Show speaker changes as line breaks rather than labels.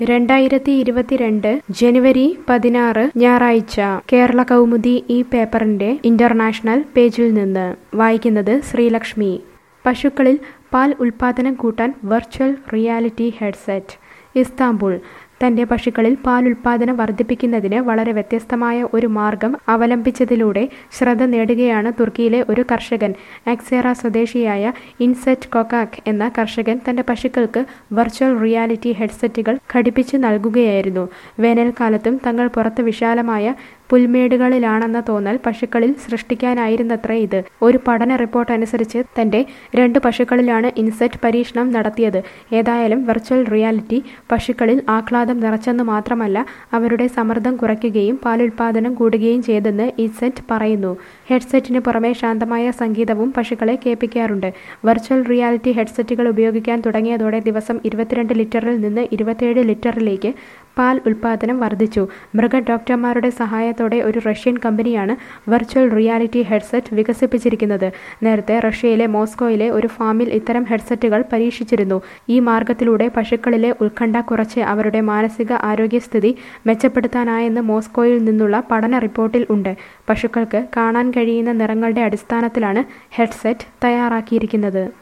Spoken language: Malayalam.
രണ്ടായിരത്തി ഇരുപത്തിരണ്ട് ജനുവരി പതിനാറ് ഞായറാഴ്ച കേരള കൗമുദി ഈ പേപ്പറിന്റെ ഇന്റർനാഷണൽ പേജിൽ നിന്ന് വായിക്കുന്നത് ശ്രീലക്ഷ്മി പശുക്കളിൽ പാൽ ഉൽപാദനം കൂട്ടാൻ വെർച്വൽ റിയാലിറ്റി ഹെഡ്സെറ്റ് ഇസ്താംബുൾ തന്റെ പശുക്കളിൽ പാൽ ഉൽപാദനം വർദ്ധിപ്പിക്കുന്നതിന് വളരെ വ്യത്യസ്തമായ ഒരു മാർഗം അവലംബിച്ചതിലൂടെ ശ്രദ്ധ നേടുകയാണ് തുർക്കിയിലെ ഒരു കർഷകൻ അക്സേറ സ്വദേശിയായ ഇൻസെറ്റ് കൊക്കാക് എന്ന കർഷകൻ തന്റെ പശുക്കൾക്ക് വെർച്വൽ റിയാലിറ്റി ഹെഡ്സെറ്റുകൾ ഘടിപ്പിച്ചു നൽകുകയായിരുന്നു വേനൽക്കാലത്തും തങ്ങൾ പുറത്ത് വിശാലമായ പുൽമേടുകളിലാണെന്ന തോന്നൽ പശുക്കളിൽ സൃഷ്ടിക്കാനായിരുന്നത്രേ ഇത് ഒരു പഠന റിപ്പോർട്ട് അനുസരിച്ച് തന്റെ രണ്ട് പശുക്കളിലാണ് ഇൻസെറ്റ് പരീക്ഷണം നടത്തിയത് ഏതായാലും വെർച്വൽ റിയാലിറ്റി പശുക്കളിൽ ആഹ്ലാദം നിറച്ചെന്ന് മാത്രമല്ല അവരുടെ സമ്മർദ്ദം കുറയ്ക്കുകയും പാലുൽപാദനം കൂടുകയും ചെയ്തെന്ന് ഇൻസെറ്റ് പറയുന്നു ഹെഡ്സെറ്റിന് പുറമെ ശാന്തമായ സംഗീതവും പശുക്കളെ കേൾപ്പിക്കാറുണ്ട് വെർച്വൽ റിയാലിറ്റി ഹെഡ്സെറ്റുകൾ ഉപയോഗിക്കാൻ തുടങ്ങിയതോടെ ദിവസം ഇരുപത്തിരണ്ട് ലിറ്ററിൽ നിന്ന് ഇരുപത്തിയേഴ് ലിറ്ററിലേക്ക് പാൽ ഉൽപാദനം വർദ്ധിച്ചു മൃഗ ഡോക്ടർമാരുടെ സഹായത്തോടെ ഒരു റഷ്യൻ കമ്പനിയാണ് വെർച്വൽ റിയാലിറ്റി ഹെഡ്സെറ്റ് വികസിപ്പിച്ചിരിക്കുന്നത് നേരത്തെ റഷ്യയിലെ മോസ്കോയിലെ ഒരു ഫാമിൽ ഇത്തരം ഹെഡ്സെറ്റുകൾ പരീക്ഷിച്ചിരുന്നു ഈ മാർഗത്തിലൂടെ പശുക്കളിലെ ഉത്കണ്ഠ കുറച്ച് അവരുടെ മാനസിക ആരോഗ്യസ്ഥിതി മെച്ചപ്പെടുത്താനായെന്ന് മോസ്കോയിൽ നിന്നുള്ള പഠന റിപ്പോർട്ടിൽ ഉണ്ട് പശുക്കൾക്ക് കാണാൻ കഴിയുന്ന നിറങ്ങളുടെ അടിസ്ഥാനത്തിലാണ് ഹെഡ്സെറ്റ് തയ്യാറാക്കിയിരിക്കുന്നത്